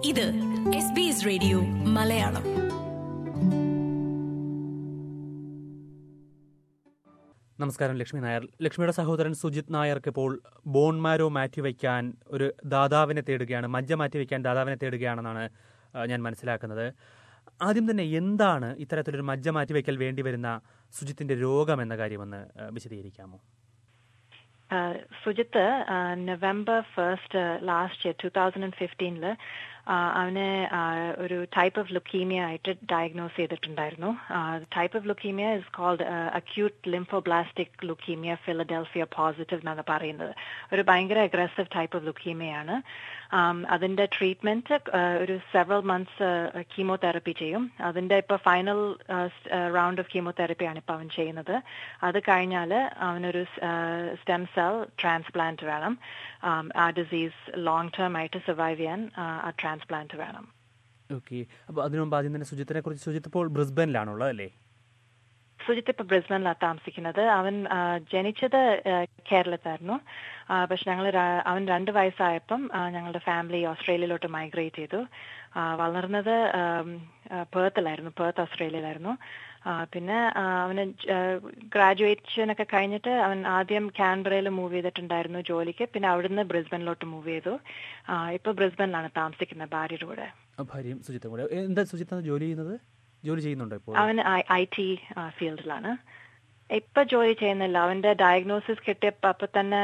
ഇത് S B S radio Malayalam നമസ്കാരം ലക്ഷ്മി നായർ ലക്ഷ്മിയുടെ സഹോദരൻ സുജിത് നായർക്ക് ഇപ്പോൾ ബോൺ മാരോ മാറ്റിവെക്കാൻ ഒരു ദാതാവിനെ തേടുകയാണ് മജ്ജ മാറ്റിവെക്കാൻ ദാതാവിനെ തേടുകയാണെന്നാണ് ആ, ഞാൻ മനസ്സിലാക്കുന്നത് ആദ്യം തന്നെ എന്താണ് ഇത്തരത്തിലൊരു മജ്ജ മാറ്റിവെക്കൽ വേണ്ടി വരുന്ന സുജിത്തിന്റെ രോഗം എന്ന കാര്യമെന്ന് ആ, വിശദീകരിക്കാമോ ah Sujith ah November first last year two thousand ഫിഫ്റ്റീനില് അവന് ആഹ് ഒരു ടൈപ്പ് ഓഫ് ലുക്കീമിയ ആയിട്ട് ഡയഗ്നോസ് ചെയ്തിട്ടുണ്ടായിരുന്നു type of leukaemia is called acute lymphoblastic leukaemia Philadelphia positive എന്നാണ് പറയുന്നത് ഒരു ഭയങ്കര അഗ്രസീവ് ടൈപ്പ് ഓഫ് ലുക്കീമിയാണ് അതിന്റെ ട്രീറ്റ്മെന്റ് ഒരു സെവറൽ മന്ത്സ് കീമോതെറപ്പി ചെയ്യും അതിന്റെ ഇപ്പൊ ഫൈനൽ റൗണ്ട് ഓഫ് കീമോതെറപ്പിയാണ് ഇപ്പൊ അവൻ ചെയ്യുന്നത് അത് കഴിഞ്ഞാൽ അവനൊരു സ്റ്റെം സെൽ ട്രാൻസ്പ്ലാന്റ് വേണം um, ആ ഡിസീസ് ലോങ് ടേം ആയിട്ട് സർവൈവ് ചെയ്യാൻ uh, ആ ട്രാൻസ്പ്ലാന്റ് വേണം ഓക്കെ അപ്പോൾ അതിനു മുമ്പ് ആദ്യം തന്നെ സുജിത്തിനെ കുറിച്ച് സുജിത്ത് ഇപ്പോൾ ബ്രിസ്ബനിലാണുള്ളത് അല്ലേ സുജിത്ത് ഇപ്പൊ ബ്രിസ്ബനിലാണ് താമസിക്കുന്നത് അവൻ ആ, ജനിച്ചത് ആ, കേരളത്തായിരുന്നു ആ, പക്ഷെ ഞങ്ങൾ അവൻ രണ്ട് വയസ്സായപ്പം ആ, ഞങ്ങളുടെ ഫാമിലി ഓസ്ട്രേലിയയിലോട്ട് മൈഗ്രേറ്റ് ചെയ്തു ആ, വളർന്നത് പേർത്തിലായിരുന്നു പേർത്ത് ഓസ്ട്രേലിയയിലായിരുന്നു ആ, പിന്നെ ആ, അവന് ഗ്രാജുവേഷൻ ഒക്കെ കഴിഞ്ഞിട്ട് അവൻ ആദ്യം കാൻബറയിൽ മൂവ് ചെയ്തിട്ടുണ്ടായിരുന്നു ജോലിക്ക് പിന്നെ അവിടുന്ന് ബ്രിസ്ബനിലോട്ട് മൂവ് ചെയ്തു ആ, ഇപ്പൊ ബ്രിസ്ബനിലാണ് താമസിക്കുന്നത് ഭാര്യയുടെ കൂടെ ആ, ഭാര്യയും സുജിത്തും കൂടെ എന്താ സുജിത്ത് ജോലി ചെയ്യുന്നത് ജോലി ചെയ്യുന്നുണ്ടോ ഇപ്പോൾ അവൻ ഐ ടി ഫീൽഡിലാണ് ഇപ്പൊ ജോലി ചെയ്യുന്നില്ല അവന്റെ ഡയഗ്നോസിസ് കിട്ടിയപ്പോ അപ്പൊ തന്നെ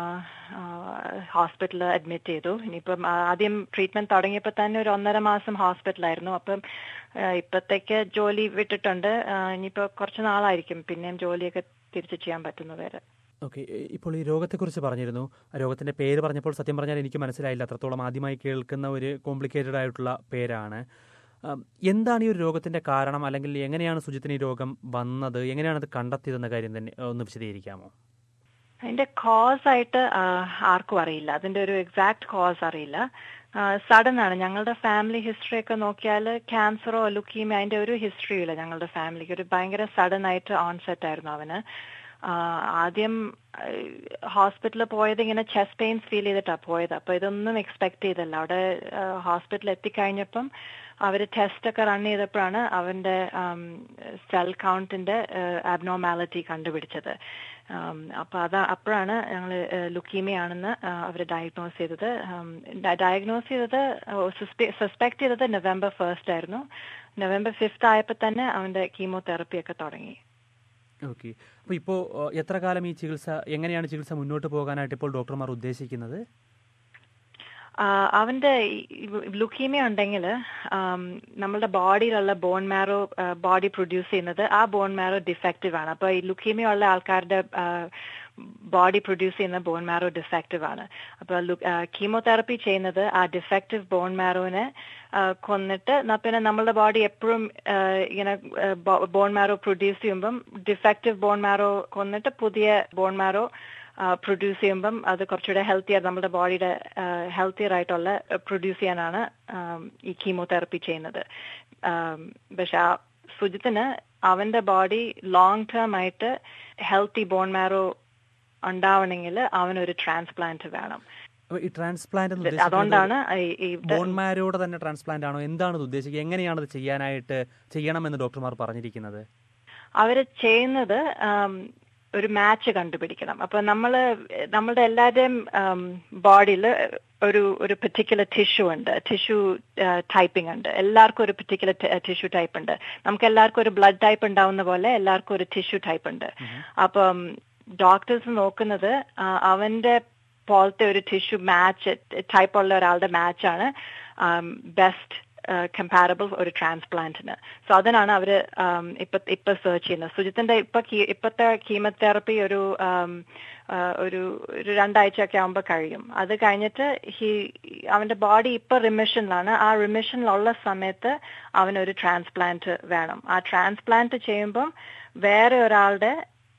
ഹോസ്പിറ്റലിൽ അഡ്മിറ്റ് ചെയ്തു ഇനിയിപ്പം ആ, ആദ്യം ട്രീറ്റ്മെന്റ് തുടങ്ങിയപ്പോ തന്നെ ഒരു ഒന്നര മാസം ഹോസ്പിറ്റലായിരുന്നു അപ്പം ആ, ഇപ്പത്തേക്ക് ജോലി വിട്ടിട്ടുണ്ട് ആ, ഇനിയിപ്പോ കുറച്ച് നാളായിരിക്കും പിന്നെയും ജോലിയൊക്കെ തിരിച്ചു ചെയ്യാൻ പറ്റുന്നത് വരെ ഓക്കെ ഇപ്പോൾ ഈ രോഗത്തെക്കുറിച്ച് പറഞ്ഞിരുന്നു ആ രോഗത്തിന്റെ പേര് പറഞ്ഞപ്പോൾ സത്യം പറഞ്ഞാൽ എനിക്ക് മനസ്സിലായില്ല അത്രത്തോളം ആദ്യമായി കേൾക്കുന്ന ഒരു കോംപ്ലിക്കേറ്റഡ് ആയിട്ടുള്ള പേരാണ് ആം, എന്താണ് ഈ ഒരു രോഗത്തിന്റെ കാരണം അല്ലെങ്കിൽ എങ്ങനെയാണ് സുജിത്തിന് ഈ രോഗം വന്നത് എങ്ങനെയാണ് അത് കണ്ടെത്തിയതെന്ന കാര്യം തന്നെ ഒന്ന് വിശദീകരിക്കാമോ അതിന്റെ കോസ് ആയിട്ട് ആ, ആർക്കും അറിയില്ല അതിന്റെ ഒരു എക്സാക്ട് കോസ് അറിയില്ല സഡൻ ആണ് ഞങ്ങളുടെ ഫാമിലി ഹിസ്റ്ററി ഒക്കെ നോക്കിയാൽ ക്യാൻസറോ ലുക്കീമിയ അതിന്റെ ഒരു ഹിസ്റ്ററി ഇല്ല ഞങ്ങളുടെ ഫാമിലിക്ക് ഒരു ഭയങ്കര സഡൻ ആയിട്ട് ഓൺസെറ്റ് ആയിരുന്നു അവന് ആ, ആദ്യം ഹോസ്പിറ്റലിൽ പോയത് ഇങ്ങനെ ചെസ്റ്റ് പെയിൻസ് ഫീൽ ചെയ്തിട്ടാ പോയത് അപ്പൊ ഇതൊന്നും എക്സ്പെക്ട് ചെയ്തല്ല അവിടെ ഹോസ്പിറ്റലിൽ എത്തിക്കഴിഞ്ഞപ്പം അവര് ടെസ്റ്റ് ഒക്കെ റൺ ചെയ്തപ്പോഴാണ് അവന്റെ സെൽ കൗണ്ടിന്റെ അബ്നോമാലിറ്റി കണ്ടുപിടിച്ചത് ഉം, അപ്പൊ അതാ അപ്പോഴാണ് ഞങ്ങൾ ലുക്കീമിയ ആണെന്ന് അവർ ഡയഗ്നോസ് ചെയ്തത് ഡയഗ്നോസ് ചെയ്തത് സസ്പെക്ട് ചെയ്തത് നവംബർ ഫസ്റ്റ് ആയിരുന്നു നവംബർ ഫിഫ്ത്ത് ആയപ്പോൾ തന്നെ അവന്റെ കീമോതെറപ്പി ഒക്കെ തുടങ്ങി ഓക്കെ അപ്പോൾ ഇപ്പോൾ എത്ര കാലം ഈ ചികിത്സ എങ്ങനെയാണ് ചികിത്സ മുന്നോട്ട് പോകാനായിട്ട് ഇപ്പോൾ ഡോക്ടർമാർ ഉദ്ദേശിക്കുന്നത് ആ, അവന്റെ ലുക്കീമിയ ഉണ്ടെങ്കിൽ നമ്മളുടെ ബോഡിയിലുള്ള ബോൺ മാരോ ബോഡി പ്രൊഡ്യൂസ് ചെയ്യുന്നത് ആ ബോൺ മാരോ ഡിഫക്റ്റീവ് ആണ് അപ്പൊ ഈ ലുക്കീമിയ ഉള്ള ആൾക്കാരുടെ ബോഡി പ്രൊഡ്യൂസ് ചെയ്യുന്ന ബോൺ മാരോ ഡിഫക്റ്റീവ് ആണ് അപ്പൊ കീമോതെറപ്പി ചെയ്യുന്നത് ആ ഡിഫക്റ്റീവ് ബോൺ മാരോനെ കൊന്നിട്ട് ന- പിന്നെ നമ്മളുടെ ബോഡി എപ്പോഴും ഇങ്ങനെ ബോൺ മാരോ പ്രൊഡ്യൂസ് ചെയ്യുമ്പം ഡിഫക്റ്റീവ് ബോൺ മാരോ കൊന്നിട്ട് പുതിയ ബോൺ മാരോ പ്രൊഡ്യൂസ് ചെയ്യുമ്പം അത് കുറച്ചുകൂടെ ഹെൽത്തിയർ നമ്മുടെ ബോഡിയുടെ ഹെൽത്തിയർ ആയിട്ടുള്ള പ്രൊഡ്യൂസ് ചെയ്യാനാണ് ആം, ഈ കീമോതെറപ്പി ചെയ്യുന്നത് ആം, പക്ഷെ ആ സുജിത്തിന് അവന്റെ ബോഡി ലോങ് ടേം ആയിട്ട് ഹെൽത്തി ബോൺ മാരോ ഉണ്ടാവണമെങ്കിൽ അവനൊരു ട്രാൻസ്പ്ലാന്റ് വേണം അപ്പോൾ ഈ ട്രാൻസ്പ്ലാന്റ് എന്ന് ഉദ്ദേശിക്കുന്നത് അതുകൊണ്ടാണ് ഈ- ഈ ബോൺ മാരോടെ തന്നെ ട്രാൻസ്പ്ലാന്റ് ആണോ എന്താണ് ഇത് ഉദ്ദേശിക്കുക എങ്ങനെയാണ് ഇത് ചെയ്യാനായിട്ട് ചെയ്യണമെന്ന് ഡോക്ടർമാർ പറഞ്ഞിരിക്കുന്നത് അവര് ചെയ്യുന്നത് ആം, ഒരു മാച്ച് കണ്ടുപിടിക്കണം അപ്പൊ നമ്മള് നമ്മളുടെ എല്ലാവരുടെയും ബോഡിയിൽ ഒരു ഒരു പെർട്ടിക്കുലർ ടിഷ്യൂ ഉണ്ട് ടിഷ്യൂ ടൈപ്പിംഗ് ഉണ്ട് എല്ലാവർക്കും ഒരു പെർട്ടിക്കുലർ ടിഷ്യൂ ടൈപ്പ് ഉണ്ട് നമുക്ക് എല്ലാവർക്കും ഒരു ബ്ലഡ് ടൈപ്പ് ഉണ്ടാവുന്ന പോലെ എല്ലാവർക്കും ഒരു ടിഷ്യൂ ടൈപ്പ് ഉണ്ട് അപ്പം ഡോക്ടേഴ്സ് നോക്കുന്നത് ആ, അവന്റെ പോലത്തെ ഒരു ടിഷ്യൂ മാച്ച് ടൈപ്പ് ഉള്ള ഒരാളുടെ മാച്ചാണ് ബെസ്റ്റ് കമ്പാരബിൾ ഒരു ട്രാൻസ്പ്ലാന്റിന് സോ അതിനാണ് അവര് um, ഇപ്പൊ ഇപ്പൊ സെർച്ച് ചെയ്യുന്നത് സുജിത്തിന്റെ ഇപ്പൊ കീ- ഇപ്പത്തെ കീമോതെറപ്പി ഒരു um, ആ, ഒരു ഒരു രണ്ടാഴ്ച ഒക്കെ ആകുമ്പോൾ കഴിയും അത് കഴിഞ്ഞിട്ട് ഹി അവന്റെ ബോഡി ഇപ്പൊ റിമിഷനിലാണ് ആ റിമിഷനിലുള്ള സമയത്ത് അവനൊരു ട്രാൻസ്പ്ലാന്റ് വേണം ആ ട്രാൻസ്പ്ലാന്റ് ചെയ്യുമ്പം വേറെ ഒരാളുടെ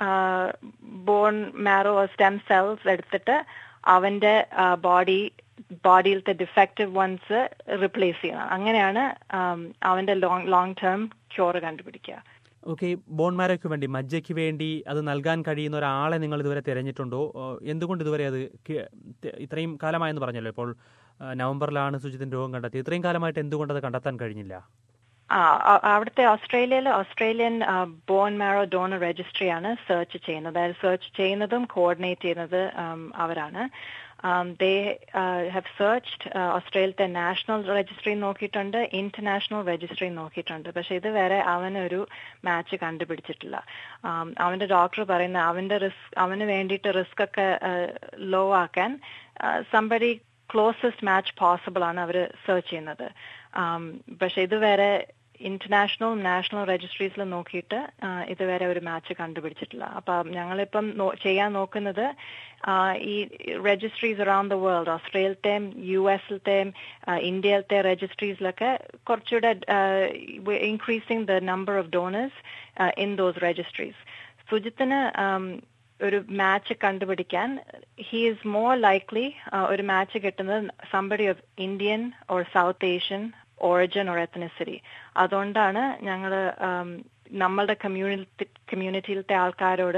ബോൺ മാരോ സ്റ്റെം സെൽസ് എടുത്തിട്ട് അവന്റെ ബോഡി ബോഡിയിലത്തെ ഡിഫക്റ്റീവ് വൺസ് റിപ്ലേസ് ചെയ്യണം അങ്ങനെയാണ് ആം, അവന്റെ ലോങ് ലോങ് ടേം ക്യൂർ കണ്ടുപിടിക്കുക ഓക്കെ ബോൺ മാരോയ്ക്ക് വേണ്ടി മജ്ജയ്ക്ക് വേണ്ടി അത് നൽകാൻ കഴിയുന്ന ഒരാളെ നിങ്ങൾ ഇതുവരെ തിരഞ്ഞിട്ടുണ്ടോ ഏഹ് എന്തുകൊണ്ട് ഇതുവരെ അത് കി- ത- ഇത്രയും കാലമായെന്ന് പറഞ്ഞല്ലോ ഇപ്പോൾ ആ, നവംബറിലാണ് സുജിത്തിന് രോഗം കണ്ടെത്തി ഇത്രയും കാലമായിട്ട് എന്തുകൊണ്ട് അത് കണ്ടെത്താൻ കഴിഞ്ഞില്ല ആ അ- അവിടുത്തെ ഓസ്ട്രേലിയയിൽ ഓസ്ട്രേലിയൻ ബോൺ മാരോ ഡോണർ രജിസ്ട്രിയാണ് സെർച്ച് ചെയ്യുന്നത് അതായത് സെർച്ച് ചെയ്യുന്നതും കോർഡിനേറ്റ് ചെയ്യുന്നത് um, അവരാണ് ദേ ഹാവ് സെർച്ച്ഡ് ഓസ്ട്രേലിയത്തെ നാഷണൽ രജിസ്ട്രി നോക്കിയിട്ടുണ്ട് ഇന്റർനാഷണൽ രജിസ്ട്രി നോക്കിയിട്ടുണ്ട് പക്ഷെ ഇതുവരെ അവനൊരു മാച്ച് കണ്ടുപിടിച്ചിട്ടില്ല Um, അവന്റെ ഡോക്ടർ പറയുന്ന അവന്റെ റിസ്ക് അവന് വേണ്ടിയിട്ട് റിസ്ക് ഒക്കെ ലോ ആക്കാൻ സംബടി ക്ലോസസ്റ്റ് മാച്ച് പോസിബിൾ ആണ് അവർ സെർച്ച് ചെയ്യുന്നത് Um, പക്ഷെ ഇതുവരെ ഇന്റർനാഷണൽ നാഷണൽ രജിസ്ട്രീസിൽ നോക്കിയിട്ട് ആ, ഇതുവരെ ഒരു മാച്ച് കണ്ടുപിടിച്ചിട്ടില്ല അപ്പൊ ഞങ്ങളിപ്പം നോ- ചെയ്യാൻ നോക്കുന്നത് ആ, ഈ രജിസ്ട്രീസ് അറൌണ്ട് ദ വേൾഡ് ഓസ്ട്രേലിയത്തെയും യു എസിലത്തെയും ഇന്ത്യയിലത്തെ രജിസ്ട്രീസിലൊക്കെ കുറച്ചുകൂടെ increasing the number of donors in those registries സുജിത്തിന് um, ഒരു മാച്ച് കണ്ടുപിടിക്കാൻ ഹി ഈസ് മോർ ലൈക്ലി ഒരു മാച്ച് കിട്ടുന്നത് somebody of Indian or South Asian origin or ethnicity അതുകൊണ്ടാണ് ഞങ്ങൾ നമ്മളുടെ കമ്മ്യൂണിറ്റി കമ്മ്യൂണിറ്റിയിലത്തെ ആൾക്കാരോട്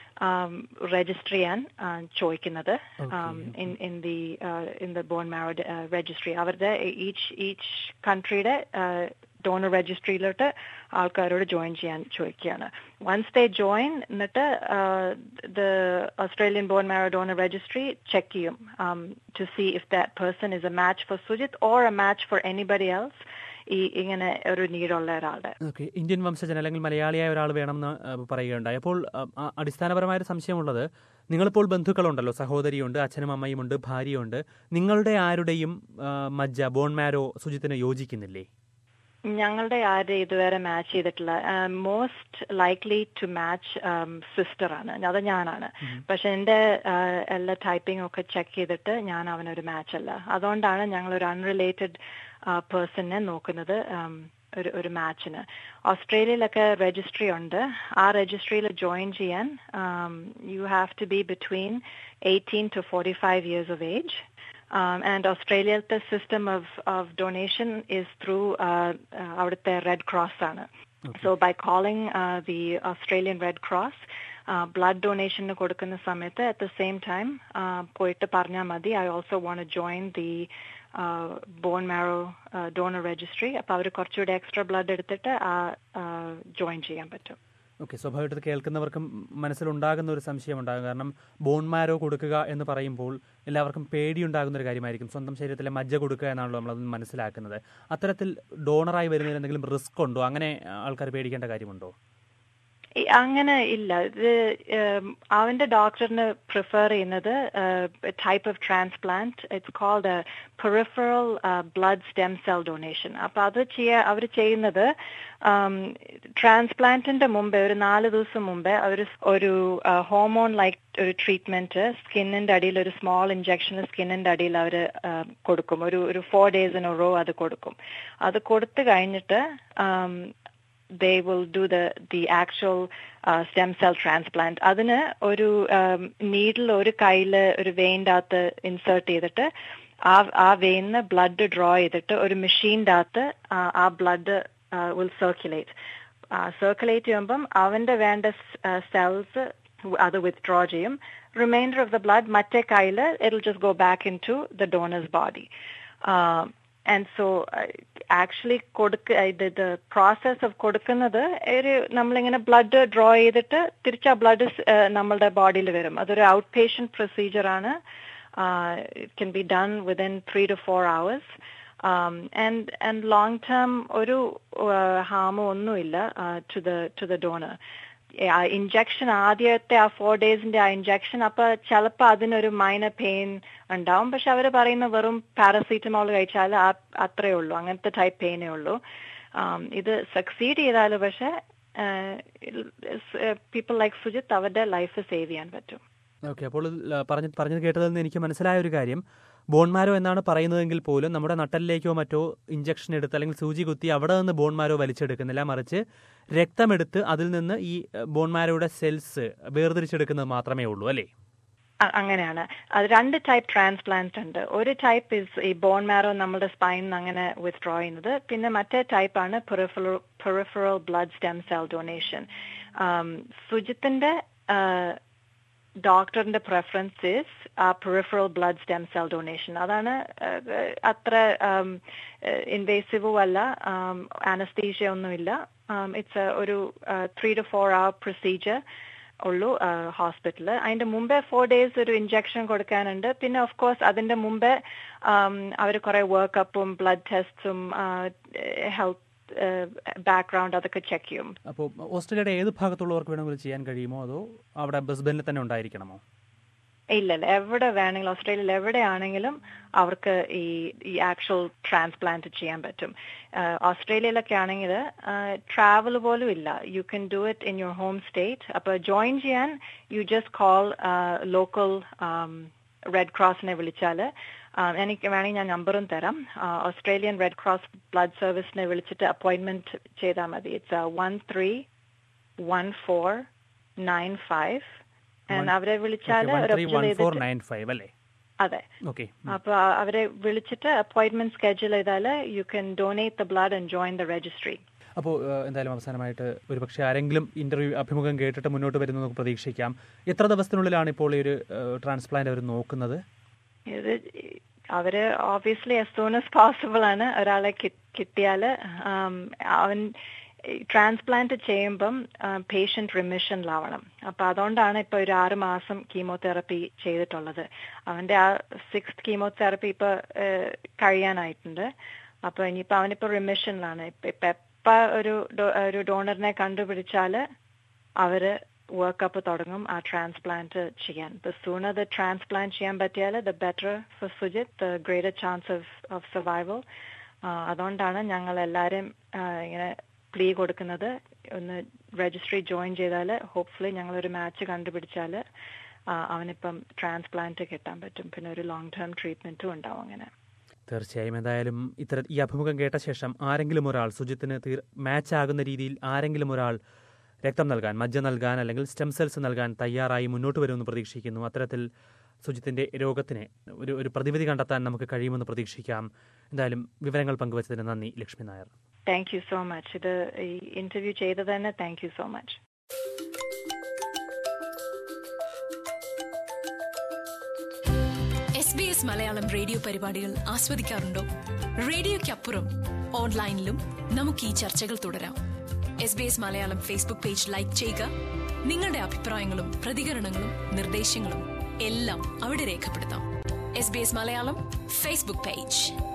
രജിസ്റ്റർ ചെയ്യാൻ ആ, ചോദിക്കുന്നത് in in the in the bone marrow registry അവരുടെ ഈച്ച് ഈച്ച് കൺട്രിയുടെ ഡോണർ രജിസ്ട്രിയിലോട്ട് ആൾക്കാരോട് ജോയിൻ ചെയ്യാൻ ചോദിക്കുകയാണ് വൺസ് ദേ ജോയിൻ എന്നിട്ട് the Australian bone marrow donor registry check ചെയ്യും to see if that person is a match for Sujith or a match for anybody else ഈ ഇങ്ങനെ ഒരു നീടുള്ള ഒരാളുടെ ഓക്കെ ഇന്ത്യൻ വംശജൻ അല്ലെങ്കിൽ മലയാളിയായ ഒരാൾ വേണമെന്ന് ആ, പറയുകയുണ്ടായി അപ്പോൾ ആ, ആ, അടിസ്ഥാനപരമായ ഒരു സംശയമുള്ളത് നിങ്ങളിപ്പോൾ ബന്ധുക്കളുണ്ടല്ലോ സഹോദരിയുണ്ട് അച്ഛനും അമ്മയുമുണ്ട് ഭാര്യയുണ്ട് നിങ്ങളുടെ ആരുടെയും ആ, മജ്ജ ബോൺ മാരോ സുജിത്തിന് യോജിക്കുന്നില്ലേ ഞങ്ങളുടെ ആര് ഇതുവരെ മാച്ച് ചെയ്തിട്ടില്ല most likely to match sister ആണ് അത് ഞാനാണ് പക്ഷെ എന്റെ ആ, എല്ലാ ടൈപ്പിംഗ് ഒക്കെ ചെക്ക് ചെയ്തിട്ട് ഞാൻ അവനൊരു മാച്ച് അല്ല അതുകൊണ്ടാണ് ഞങ്ങൾ ഒരു അൺറിലേറ്റഡ് പേഴ്സണിനെ നോക്കുന്നത് um, ഒരു ഒരു മാച്ചിന് ഓസ്ട്രേലിയയിലൊക്കെ രജിസ്ട്രി ഉണ്ട് ആ രജിസ്ട്രിയിൽ ജോയിൻ ചെയ്യാൻ you have to be between eighteen to forty five years of age Um, and Australia, the system of, of donation is through uh, uh, അവിടുത്തെ റെഡ് ക്രോസ് ആണ് so by calling the Australian red cross blood ഡൊണേഷന് കൊടുക്കുന്ന സമയത്ത് at the same time പോയിട്ട് പറഞ്ഞാൽ മതി I also want join the bone marrow donor registry അപ്പൊ അവർ കുറച്ചുകൂടി എക്സ്ട്രാ ബ്ലഡ് എടുത്തിട്ട് ജോയിൻ ചെയ്യാൻ പറ്റും ഓക്കെ സ്വാഭാവികമായിട്ട് ഇത് കേൾക്കുന്നവർക്കും മനസ്സിലുണ്ടാകുന്ന ഒരു സംശയം ഉണ്ടാകും കാരണം ബോൺമാരോ കൊടുക്കുക എന്ന് പറയുമ്പോൾ എല്ലാവർക്കും പേടിയുണ്ടാകുന്ന ഒരു കാര്യമായിരിക്കും സ്വന്തം ശരീരത്തിലെ മജ്ജ കൊടുക്കുക എന്നാണല്ലോ നമ്മളത് മനസ്സിലാക്കുന്നത് അത്തരത്തിൽ ഡോണറായി വരുന്നതിൽ എന്തെങ്കിലും റിസ്ക് ഉണ്ടോ അങ്ങനെ ആൾക്കാർ പേടിക്കേണ്ട കാര്യമുണ്ടോ ഈ അങ്ങനെ ഇല്ല ഇത് ഉം, അവന്റെ ഡോക്ടറിന് പ്രിഫർ ചെയ്യുന്നത് type of transplant it's called peripheral blood stem cell donation അപ്പൊ അത് ചെയ്യാ അവർ ചെയ്യുന്നത് ട്രാൻസ്പ്ലാന്റിന്റെ മുമ്പേ ഒരു നാല് ദിവസം മുമ്പേ അവർ ഒരു ഹോമോൺ ലൈക്ക് ഒരു ട്രീറ്റ്മെന്റ് സ്കിന്നിന്റെ അടിയിൽ ഒരു സ്മോൾ ഇഞ്ചക്ഷൻ സ്കിന്നിന്റെ അടിയിൽ അവർ കൊടുക്കും ഒരു ഒരു ഫോർ ഡേയ്സ് ഇൻ റോ അത് കൊടുക്കും അത് കൊടുത്തു കഴിഞ്ഞിട്ട് um, they will do the the actual uh, stem cell transplant അതിന് ഒരു നീഡിൽ ഒരു കയ്യിൽ ഒരു വെയിൻ്റെ അകത്ത് ഇൻസേർട്ട് ചെയ്തിട്ട് ആ ആ വെയിന്ന് ബ്ലഡ് ഡ്രോ ചെയ്തിട്ട് ഒരു മെഷീൻ്റെ അകത്ത് ആ- ആ ബ്ലഡ് വിൽ സർക്കുലേറ്റ് സർക്കുലേറ്റ് ചെയ്യുമ്പം അവന്റെ വേണ്ട സെൽസ് അത് വിത്ഡ്രോ ചെയ്യും റിമൈൻഡർ ഓഫ് ദ ബ്ലഡ് മറ്റേ കയ്യിൽ it just go back into the donor's body and so actually കൊടുക്ക ഇത് പ്രോസസ് ഓഫ് കൊടുക്കുന്നത് ഒരു നമ്മളിങ്ങനെ ബ്ലഡ് ഡ്രോ ചെയ്തിട്ട് തിരിച്ച് ആ ബ്ലഡ് നമ്മളുടെ ബോഡിയിൽ വരും അതൊരു ഔട്ട് പേഷ്യന്റ് പ്രൊസീജിയർ ആണ് it can be done within three to four hours and and long term ഒരു ഹാമോ ഒന്നുമില്ല to the to the donor injection ആദ്യത്തെ ആ ഫോർ ഡേയ്സിന്റെ ആ ഇഞ്ചക്ഷൻ അപ്പൊ ചിലപ്പോ അതിനൊരു മൈനർ പെയിൻ ഉണ്ടാവും പക്ഷെ അവർ പറയുന്ന വെറും പാരസീറ്റമോൾ കഴിച്ചാൽ അത്രേ ഉള്ളൂ അങ്ങനത്തെ ടൈപ്പ് പെയിനേ ഉള്ളൂ ആം, ഇത് സക്സീഡ് ചെയ്താൽ പക്ഷെ പീപ്പിൾ ലൈക്ക് സുജിത്ത് അവരുടെ ലൈഫ് സേവ് ചെയ്യാൻ പറ്റും ഓക്കെ അപ്പോൾ ല- പറഞ്ഞ പറഞ്ഞത് കേട്ടതിൽ നിന്ന് എനിക്ക് മനസ്സിലായ ഒരു കാര്യം ബോൺമാരോ എന്നാണ് പറയുന്നതെങ്കിൽ പോലും നമ്മുടെ നട്ടലിലേക്കോ മറ്റോ ഇഞ്ചക്ഷൻ എടുത്ത് അല്ലെങ്കിൽ സൂചി കുത്തി അവിടെ നിന്ന് ബോൺമാരോ വലിച്ചെടുക്കുന്നില്ല മറിച്ച് രക്തമെടുത്ത് അതിൽ നിന്ന് ഈ ബോൺമാരോയുടെ സെൽസ് വേർതിരിച്ചെടുക്കുന്നത് മാത്രമേ ഉള്ളൂ അല്ലേ അ- അങ്ങനെയാണ് അത് രണ്ട് ടൈപ്പ് ട്രാൻസ്പ്ലാന്റ് ഉണ്ട് ഒരു ടൈപ്പ് ഇസ് ഈ ബോൺ മാരോ നമ്മുടെ സ്പൈൻ അങ്ങനെ വിത്ഡ്രോ ചെയ്യുന്നത് പിന്നെ മറ്റേ ടൈപ്പ് ആണ് peripheral blood stem cell donation സുജിത്തിന്റെ ഡോക്ടറിന്റെ preference is peripheral blood stem cell donation അതാണ് അത്ര ഇൻവേസീവും അല്ല ആനസ്തീഷ്യ ഒന്നുമില്ല ഇറ്റ്സ് ഒരു three to four hour procedure ഉള്ളൂ ഹോസ്പിറ്റലിൽ അതിന്റെ മുമ്പേ ഫോർ ഡേയ്സ് ഒരു ഇഞ്ചക്ഷൻ കൊടുക്കാനുണ്ട് പിന്നെ ഓഫ് കോഴ്സ് അതിന്റെ മുമ്പേ അവർ കുറെ വർക്കപ്പും ബ്ലഡ് ടെസ്റ്റും ഹെൽത്ത് ബാക്ക്ഗ്രൗണ്ട് അതൊക്കെ ചെക്ക് ചെയ്യും അപ്പോൾ ഓസ്ട്രേലിയയുടെ ഏത് ഭാഗത്തുള്ളവർക്ക് വേണമെങ്കിലും ചെയ്യാൻ കഴിയുമോ അതോ അവിടെ ബ്രിസ്ബനിൽ തന്നെ ഉണ്ടായിരിക്കണമോ ഇല്ലല്ല എവിടെ വേണമെങ്കിലും ഓസ്ട്രേലിയയിൽ എവിടെയാണെങ്കിലും അവർക്ക് ഈ ഈ ആക്ച്വൽ ട്രാൻസ്പ്ലാന്റ് ചെയ്യാൻ പറ്റും ഓസ്ട്രേലിയയിലൊക്കെ ആണെങ്കിൽ ട്രാവൽ പോലും ഇല്ല you can do it in your home state അപ്പൊ ജോയിൻ ചെയ്യാൻ you just call local red ക്രോസിനെ വിളിച്ചാൽ എനിക്ക് വേണമെങ്കിൽ ഞാൻ നമ്പറും തരാം ഓസ്ട്രേലിയൻ റെഡ് ക്രോസ് ബ്ലഡ് സർവീസിനെ വിളിച്ചിട്ട് അപ്പോയിന്റ്മെന്റ് ചെയ്താൽ മതി it's one three one four nine five അവരെ വിളിച്ചാൽ അല്ലേ അതെ ഓക്കെ അപ്പൊ അവരെ വിളിച്ചിട്ട് അപ്പോയിന്റ്മെന്റ് സ്കെഡ്യൂൾ ചെയ്താൽ you can donate the blood and join the registry അപ്പോൾ എന്തായാലും അവസാനമായിട്ട് ഒരുപക്ഷെ ആരെങ്കിലും ഇന്റർവ്യൂ അഭിമുഖം കേട്ടിട്ട് മുന്നോട്ട് വരുന്നു നമുക്ക് പ്രതീക്ഷിക്കാം എത്ര ദിവസത്തിനുള്ളിലാണ് ഇപ്പോൾ ഈ ഒരു ട്രാൻസ്പ്ലാന്റ് അവർ നോക്കുന്നത് ഇത് അവര് obviously as soon as possible ആണ് ഒരാളെ കിട്ടിയാൽ അവൻ ട്രാൻസ്പ്ലാന്റ് ചെയ്യുമ്പം പേഷ്യന്റ് റിമിഷനിലാവണം അപ്പൊ അതുകൊണ്ടാണ് ഇപ്പൊ ഒരു ആറ് മാസം കീമോതെറപ്പി ചെയ്തിട്ടുള്ളത് അവന്റെ ആ സിക്സ് കീമോതെറപ്പി ഇപ്പൊ കഴിയാനായിട്ടുണ്ട് അപ്പൊ ഇനിയിപ്പോ അവനിപ്പോ റിമിഷനിലാണ് ഇപ്പൊ എപ്പ ഒരു ഒരു ഡോണറിനെ കണ്ടുപിടിച്ചാല് അവര് വർക്കപ്പ് തുടങ്ങും ആ ട്രാൻസ്പ്ലാന്റ് ചെയ്യാൻ ദ സൂണർ ദ ട്രാൻസ്പ്ലാന്റ് ചെയ്യാൻ പറ്റിയാൽ the better for Sujith the greater chance of of survival അതുകൊണ്ടാണ് ഞങ്ങൾ എല്ലാവരും ഇങ്ങനെ പ്ലീ കൊടുക്കുന്നത് ഒന്ന് രജിസ്ട്രി ജോയിൻ ചെയ്താൽ ഹോപ്പ്ഫുള്ളി ഞങ്ങളൊരു മാച്ച് കണ്ടുപിടിച്ചാൽ അവനിപ്പം ട്രാൻസ്പ്ലാന്റ് കിട്ടാൻ പറ്റും പിന്നെ ഒരു ലോങ് ടേം ട്രീറ്റ്മെന്റും ഉണ്ടാവും അങ്ങനെ തീർച്ചയായും എന്തായാലും ഇത്തര ഈ അഭിമുഖം കേട്ട ശേഷം ആരെങ്കിലും ഒരാൾ സുജിത്തിന് മാച്ച് ആകുന്ന രീതിയിൽ ആരെങ്കിലും ഒരാൾ രക്തം നൽകാൻ മജ്ജ നൽകാൻ അല്ലെങ്കിൽ സ്റ്റെം സെൽസ് നൽകാൻ തയ്യാറായി മുന്നോട്ട് വരുമെന്ന് പ്രതീക്ഷിക്കുന്നു അത്തരത്തിൽ സുജിത്തിന്റെ രോഗത്തിന് ഒരു ഒരു പ്രതിവിധി കണ്ടെത്താൻ നമുക്ക് കഴിയുമെന്ന് പ്രതീക്ഷിക്കാം എന്തായാലും വിവരങ്ങൾ പങ്കുവച്ചതിന് നന്ദി Lakshmi Nair thank you so much ഇത് ഈ ഇന്റർവ്യൂ ചെയ്തത് തന്നെ thank you so much S B S Malayalam radio പരിപാടികൾ ആസ്വദിക്കാറുണ്ടോ റേഡിയോയ്ക്കപ്പുറം ഓൺലൈനിലും നമുക്ക് ഈ ചർച്ചകൾ തുടരാം S B S Malayalam Facebook page like ചെയ്യുക നിങ്ങളുടെ അഭിപ്രായങ്ങളും പ്രതികരണങ്ങളും നിർദ്ദേശങ്ങളും എല്ലാം അവിടെ രേഖപ്പെടുത്താം S B S Malayalam Facebook page